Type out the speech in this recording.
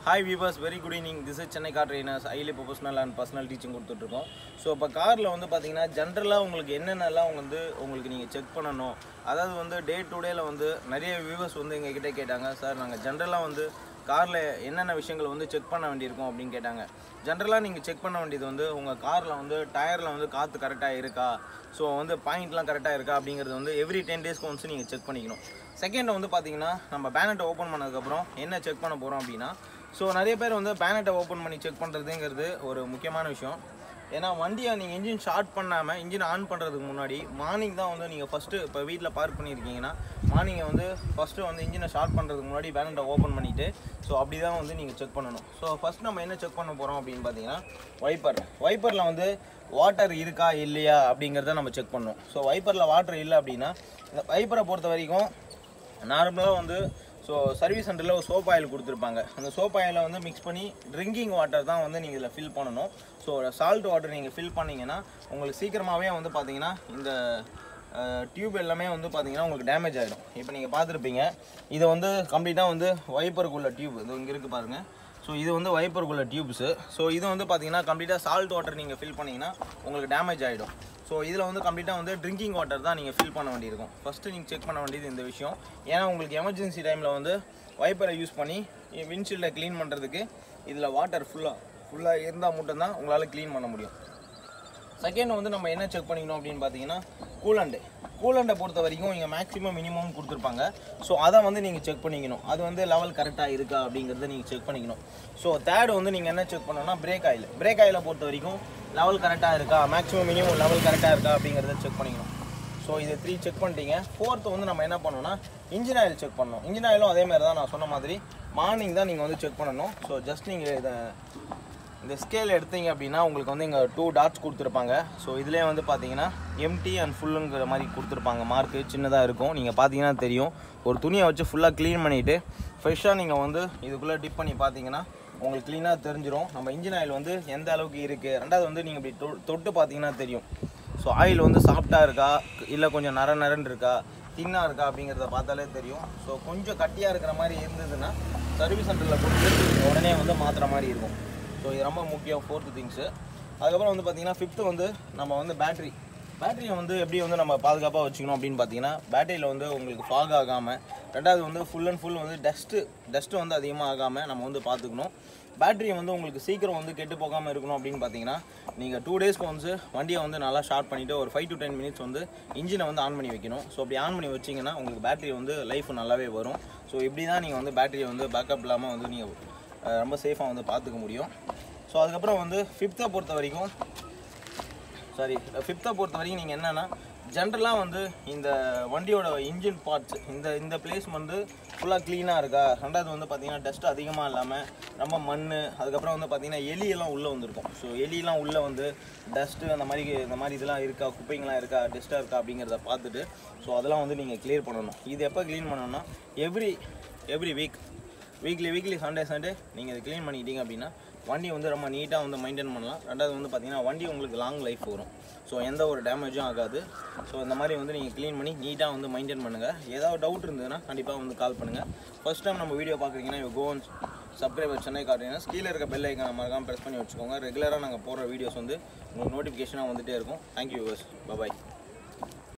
hi viewers very good evening this is Chennai car trainers highly professional and personal teaching கொடுத்துட்ருக்கோம் so இப்போ காரில் வந்து பார்த்தீங்கன்னா ஜென்ரலாக உங்களுக்கு என்னென்னலாம் வந்து உங்களுக்கு நீங்கள் செக் பண்ணணும் அதாவது வந்து டே டு டேல வந்து நிறைய வியூவர்ஸ் வந்து எங்ககிட்ட கேட்டாங்க சார் நாங்கள் ஜென்ரலாக வந்து காரில் என்னென்ன விஷயங்கள் வந்து செக் பண்ண வேண்டியிருக்கும் அப்படின்னு கேட்டாங்க ஜென்ரலாக நீங்கள் செக் பண்ண வேண்டியது வந்து உங்கள் காரில் வந்து டயரில் வந்து காற்று கரெக்டாக இருக்கா ஸோ வந்து பாயிண்ட்லாம் கரெக்டாக இருக்கா அப்படிங்கிறது வந்து எவ்ரி டென் டேஸ்க்கு ஒன்ஸ் நீங்கள் செக் பண்ணிக்கணும் செகண்ட் வந்து பார்த்தீங்கன்னா நம்ம பேனட்டை ஓப்பன் பண்ணதுக்கப்புறம் என்ன செக் பண்ண போகிறோம் அப்படின்னா ஸோ நிறைய பேர் வந்து பேனட்டை ஓப்பன் பண்ணி செக் பண்ணுறதுங்கிறது ஒரு முக்கியமான விஷயம் ஏன்னா வண்டியை நீங்கள் இன்ஜின் ஸ்டார்ட் பண்ணாமல் இன்ஜின் ஆன் பண்ணுறதுக்கு முன்னாடி மார்னிங் தான் வந்து நீங்கள் ஃபஸ்ட்டு இப்போ வீட்டில் பார்க் பண்ணியிருக்கீங்கன்னா மார்னிங்கை வந்து ஃபஸ்ட்டு வந்து இன்ஜினை ஸ்டார்ட் பண்ணுறதுக்கு முன்னாடி பேனட்டை ஓப்பன் பண்ணிவிட்டு ஸோ அப்படி தான் வந்து நீங்கள் செக் பண்ணணும் ஸோ ஃபஸ்ட் நம்ம என்ன செக் பண்ண போகிறோம் அப்படின்னு பார்த்தீங்கன்னா வைப்பர் வைப்பரில் வந்து வாட்டர் இருக்கா இல்லையா அப்படிங்கிறத நம்ம செக் பண்ணணும் ஸோ வைப்பரில் வாட்டர் இல்லை அப்படின்னா இந்த வைப்பரை பொறுத்த வரைக்கும் நார்மலாக வந்து ஸோ சர்வீஸ் சென்டரில் ஒரு சோப் ஆயில் கொடுத்துருப்பாங்க அந்த சோப் ஆயிலை வந்து மிக்ஸ் பண்ணி ட்ரிங்கிங் வாட்டர் தான் வந்து நீங்கள் இதில் ஃபில் பண்ணணும் ஸோ சால்ட் வாட்டர் நீங்கள் ஃபில் பண்ணீங்கன்னா உங்களுக்கு சீக்கிரமாகவே வந்து பார்த்தீங்கன்னா இந்த டியூப் எல்லாமே வந்து பார்த்தீங்கன்னா உங்களுக்கு டேமேஜ் ஆகிடும் இப்போ நீங்கள் பார்த்துருப்பீங்க இது வந்து கம்ப்ளீட்டாக வந்து வைப்பருக்குள்ள டியூப் இது இங்கே இருக்குது பாருங்கள் ஸோ இது வந்து வைப்பருக்குள்ள டியூப்ஸு ஸோ இது வந்து பார்த்தீங்கன்னா கம்ப்ளீட்டாக சால்ட் வாட்டர் நீங்கள் ஃபில் பண்ணிங்கன்னா உங்களுக்கு டேமேஜ் ஆகிடும் ஸோ இதில் வந்து கம்ப்ளீட்டாக வந்து ட்ரிங்கிங் வாட்டர் தான் நீங்கள் ஃபில் பண்ண வேண்டியிருக்கும் ஃபஸ்ட்டு நீங்கள் செக் பண்ண வேண்டியது இந்த விஷயம் ஏன்னா உங்களுக்கு எமர்ஜென்சி டைமில் வந்து வைப்பரை யூஸ் பண்ணி விண்ட்ஷீல்டை க்ளீன் பண்ணுறதுக்கு இதில் வாட்டர் ஃபுல்லாக ஃபுல்லாக இருந்தால் மட்டும்தான் உங்களால் க்ளீன் பண்ண முடியும் செகண்ட் வந்து நம்ம என்ன செக் பண்ணிக்கணும் அப்படின்னு பார்த்தீங்கன்னா கூலண்டு கூலண்டை பொறுத்த வரைக்கும் இங்கே மேக்ஸிமம் மினிமம் கொடுத்துருப்பாங்க ஸோ அதை வந்து நீங்கள் செக் பண்ணிக்கணும் அது வந்து லெவல் கரெக்டாக இருக்கா அப்படிங்கிறத நீங்கள் செக் பண்ணிக்கணும் ஸோ தேர்ட் வந்து நீங்கள் என்ன செக் பண்ணணும்னா பிரேக் ஆயில் பிரேக் ஆயிலை பொறுத்த வரைக்கும் லெவல் கரெக்டாக இருக்கா மேக்ஸிமம் மினிமம் லெவல் கரெக்டாக இருக்கா அப்படிங்கிறத செக் பண்ணிக்கணும் ஸோ இது த்ரீ செக் பண்ணிட்டீங்க ஃபோர்த்து வந்து நம்ம என்ன பண்ணணும்னா இன்ஜின் ஆயில் செக் பண்ணணும் இன்ஜின் ஆயிலும் அதே மாதிரி தான் நான் சொன்ன மாதிரி மார்னிங் தான் நீங்கள் வந்து செக் பண்ணணும் ஸோ ஜஸ்ட் நீங்கள் இதை இந்த ஸ்கேல் எடுத்தீங்க அப்படின்னா உங்களுக்கு வந்து இங்கே டூ டாட்ஸ் கொடுத்துருப்பாங்க ஸோ இதுலேயே வந்து பார்த்தீங்கன்னா எம்டி அண்ட் ஃபுல்லுங்கிற மாதிரி கொடுத்துருப்பாங்க மார்க்கு சின்னதாக இருக்கும் நீங்கள் பார்த்தீங்கன்னா தெரியும் ஒரு துணியை வச்சு ஃபுல்லாக க்ளீன் பண்ணிவிட்டு ஃப்ரெஷ்ஷாக நீங்கள் வந்து இதுக்குள்ளே டிப் பண்ணி பார்த்தீங்கன்னா உங்களுக்கு க்ளீனாக தெரிஞ்சிடும் நம்ம இன்ஜின் ஆயில் வந்து எந்த அளவுக்கு இருக்குது ரெண்டாவது வந்து நீங்கள் இப்படி தொ- தொட்டு பார்த்தீங்கன்னா தெரியும் ஸோ ஆயில் வந்து சாஃப்டாக இருக்கா இல்லை கொஞ்சம் நர நரன்னு இருக்கா தின்னாக இருக்கா அப்படிங்கிறத பார்த்தாலே தெரியும் ஸோ கொஞ்சம் கட்டியாக இருக்கிற மாதிரி இருந்ததுன்னா சர்வீஸ் சென்டரில் கொடுத்து உடனே வந்து மாற்றுற மாதிரி இருக்கும் ஸோ இது ரொம்ப முக்கியம் ஃபோர்த்து திங்ஸு அதுக்கப்புறம் வந்து பார்த்தீங்கன்னா ஃபிஃப்த்து வந்து நம்ம வந்து பேட்ரி பேட்டரியை வந்து எப்படி வந்து நம்ம பாதுகாப்பாக வச்சுக்கணும் அப்படின்னு பார்த்தீங்கன்னா பேட்டரியில் வந்து உங்களுக்கு ஃபாக் ஆகாமல் ரெண்டாவது வந்து ஃபுல் அண்ட் ஃபுல் வந்து டஸ்ட்டு டஸ்ட்டு வந்து அதிகமாக ஆகாமல் நம்ம வந்து பார்த்துக்கணும் பேட்டரியை வந்து உங்களுக்கு சீக்கிரம் வந்து கெட்டு போகாமல் இருக்கணும் அப்படின்னு பார்த்தீங்கன்னா நீங்கள் டூ டேஸ்க்கு வந்து வண்டியை வந்து நல்லா ஸ்டார்ட் பண்ணிவிட்டு ஒரு ஃபைவ் டு டென் மினிட்ஸ் வந்து இன்ஜினை வந்து ஆன் பண்ணி வைக்கணும் ஸோ அப்படி ஆன் பண்ணி வச்சிங்கன்னா உங்களுக்கு பேட்டரி வந்து லைஃப் நல்லாவே வரும் ஸோ இப்படி தான் நீங்கள் வந்து பேட்டரியை வந்து பேக்கப் இல்லாமல் வந்து நீங்கள் அஹ், ரொம்ப சேஃபாக வந்து பார்த்துக்க முடியும் ஸோ அதுக்கப்புறம் வந்து ஃபிஃப்த்தை பொறுத்த வரைக்கும் சாரி ஃபிஃப்த்தை பொறுத்த வரைக்கும் நீங்கள் என்னென்னா ஜென்ரலாக வந்து இந்த வண்டியோட இன்ஜின் பார்ட்ஸ் இந்த இந்த பிளேஸ் வந்து ஃபுல்லாக க்ளீனாக இருக்கா ரெண்டாவது வந்து பார்த்தீங்கன்னா டஸ்ட் அதிகமாக இல்லாமல் ரொம்ப மண் அதுக்கப்புறம் வந்து பார்த்தீங்கன்னா எலியெல்லாம் உள்ளே வந்திருக்கும் ஸோ எலியெல்லாம் உள்ளே வந்து டஸ்ட்டு அந்த மாதிரி இந்த மாதிரி இதெல்லாம் இருக்கா குப்பைங்களாம் இருக்கா டஸ்ட்டாக இருக்கா அப்படிங்கிறத பார்த்துட்டு ஸோ அதெல்லாம் வந்து நீங்கள் க்ளியர் பண்ணணும் இது எப்போ க்ளீன் பண்ணணும்னா every every week weekly weekly Sunday Sunday நீங்கள் இதை க்ளீன் பண்ணிக்கிட்டீங்க அப்படின்னா வண்டி வந்து ரொம்ப நீட்டாக வந்து மெயின்டைன் பண்ணலாம் ரெண்டாவது வந்து பார்த்தீங்கன்னா வண்டி உங்களுக்கு லாங் லைஃப் வரும் ஸோ எந்த ஒரு டேமேஜும் ஆகாது ஸோ இந்த மாதிரி வந்து நீங்கள் க்ளீன் பண்ணி நீட்டாக வந்து மெயின்டைன் பண்ணுங்கள் ஏதாவது டவுட் இருந்ததுன்னா கண்டிப்பாக வந்து கால் பண்ணுங்கள் ஃபர்ஸ்ட் டைம் நம்ம வீடியோ பார்க்குறீங்கன்னா யூ கோன் சப்ஸ்கிரைபர் சென்னை காட்டுறீங்கன்னா கீழே இருக்க பெல் ஐக்கான மறக்காம ப்ரெஸ் பண்ணி வச்சுக்கோங்க ரெகுலராக நாங்கள் போடுற வீடியோஸ் வந்து உங்களுக்கு நோட்டிஃபிகேஷனாக வந்துட்டே இருக்கும் தேங்க்யூ யூவர்ஸ் பாய்